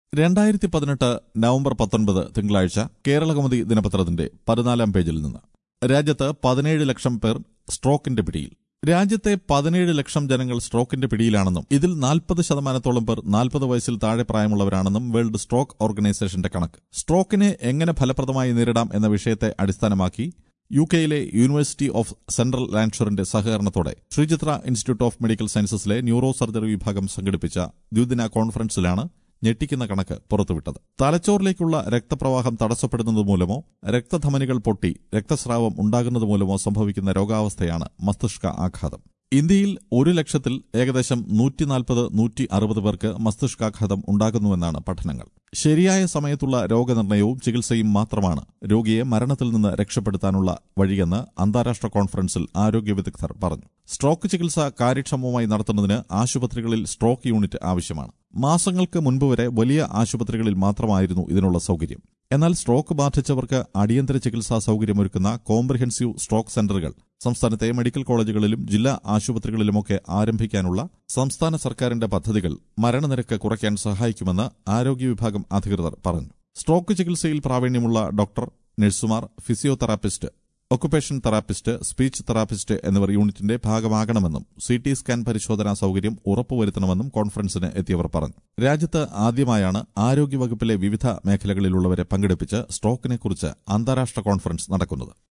രണ്ടായിരത്തി പതിനെട്ട് നവംബർ പത്തൊൻപത് തിങ്കളാഴ്ച കേരളകൗമുദി ദിനപത്രത്തിന്റെ പതിനാലാം പേജിൽ നിന്ന് രാജ്യത്ത് പതിനേഴ് ലക്ഷം പേർ സ്ട്രോക്കിന്റെ പിടിയിൽ രാജ്യത്തെ പതിനേഴ് ലക്ഷം ജനങ്ങൾ സ്ട്രോക്കിന്റെ പിടിയിലാണെന്നും ഇതിൽ നാൽപ്പത് ശതമാനത്തോളം പേർ നാൽപ്പത് വയസ്സിൽ താഴെ പ്രായമുള്ളവരാണെന്നും വേൾഡ് സ്ട്രോക്ക് ഓർഗനൈസേഷന്റെ കണക്ക് സ്ട്രോക്കിനെ എങ്ങനെ ഫലപ്രദമായി നേരിടാം എന്ന വിഷയത്തെ അടിസ്ഥാനമാക്കി യു കെയിലെ യൂണിവേഴ്സിറ്റി ഓഫ് സെൻട്രൽ ലാൻഷറിന്റെ സഹകരണത്തോടെ ശ്രീചിത്ര ഇൻസ്റ്റിറ്റ്യൂട്ട് ഓഫ് മെഡിക്കൽ സയൻസസിലെ ന്യൂറോ സർജറി വിഭാഗം സംഘടിപ്പിച്ച ദ്വിദിന കോൺഫറൻസിലാണ് ഞെട്ടിക്കുന്ന കണക്ക് പുറത്തുവിട്ടത് തലച്ചോറിലേക്കുള്ള രക്തപ്രവാഹം തടസ്സപ്പെടുന്നത് മൂലമോ രക്തധമനികൾ പൊട്ടി രക്തസ്രാവം ഉണ്ടാകുന്നത് മൂലമോ സംഭവിക്കുന്ന രോഗാവസ്ഥയാണ് മസ്തിഷ്ക ആഘാതം ഇന്ത്യയിൽ ഒരു ലക്ഷത്തിൽ ഏകദേശം നൂറ്റി നാൽപ്പത് നൂറ്റി അറുപത് പേർക്ക് മസ്തിഷ്കാഘാതം ഉണ്ടാകുന്നുവെന്നാണ് പഠനങ്ങൾ ശരിയായ സമയത്തുള്ള രോഗനിർണയവും ചികിത്സയും മാത്രമാണ് രോഗിയെ മരണത്തിൽ നിന്ന് രക്ഷപ്പെടുത്താനുള്ള വഴിയെന്ന് അന്താരാഷ്ട്ര കോൺഫറൻസിൽ ആരോഗ്യ വിദഗ്ധർ പറഞ്ഞു സ്ട്രോക്ക് ചികിത്സ കാര്യക്ഷമമായി നടത്തുന്നതിന് ആശുപത്രികളിൽ സ്ട്രോക്ക് യൂണിറ്റ് ആവശ്യമാണ് മാസങ്ങൾക്ക് മുൻപ് വരെ വലിയ ആശുപത്രികളിൽ മാത്രമായിരുന്നു ഇതിനുള്ള സൗകര്യം എന്നാൽ സ്ട്രോക്ക് ബാധിച്ചവർക്ക് അടിയന്തര ചികിത്സാ സൗകര്യമൊരുക്കുന്ന കോംപ്രിഹെൻസീവ് സ്ട്രോക്ക് സെന്ററുകൾ സംസ്ഥാനത്തെ മെഡിക്കൽ കോളേജുകളിലും ജില്ലാ ആശുപത്രികളിലുമൊക്കെ ആരംഭിക്കാനുള്ള സംസ്ഥാന സർക്കാരിന്റെ പദ്ധതികൾ മരണനിരക്ക് കുറയ്ക്കാൻ സഹായിക്കുമെന്ന് ആരോഗ്യ വിഭാഗം അധികൃതർ പറഞ്ഞു സ്ട്രോക്ക് ചികിത്സയിൽ പ്രാവീണ്യമുള്ള ഡോക്ടർ നഴ്സുമാർ physiotherapist occupation therapist speech therapist എന്നിവർ യൂണിറ്റിന്റെ ഭാഗമാകണമെന്നും സി ടി സ്കാൻ പരിശോധനാ സൗകര്യം ഉറപ്പുവരുത്തണമെന്നും കോൺഫറൻസിന് എത്തിയവർ പറഞ്ഞു രാജ്യത്ത് ആദ്യമായാണ് ആരോഗ്യവകുപ്പിലെ വിവിധ മേഖലകളിലുള്ളവരെ പങ്കെടുപ്പിച്ച് സ്ട്രോക്കിനെക്കുറിച്ച് അന്താരാഷ്ട്ര കോൺഫറൻസ് നടക്കുന്നത്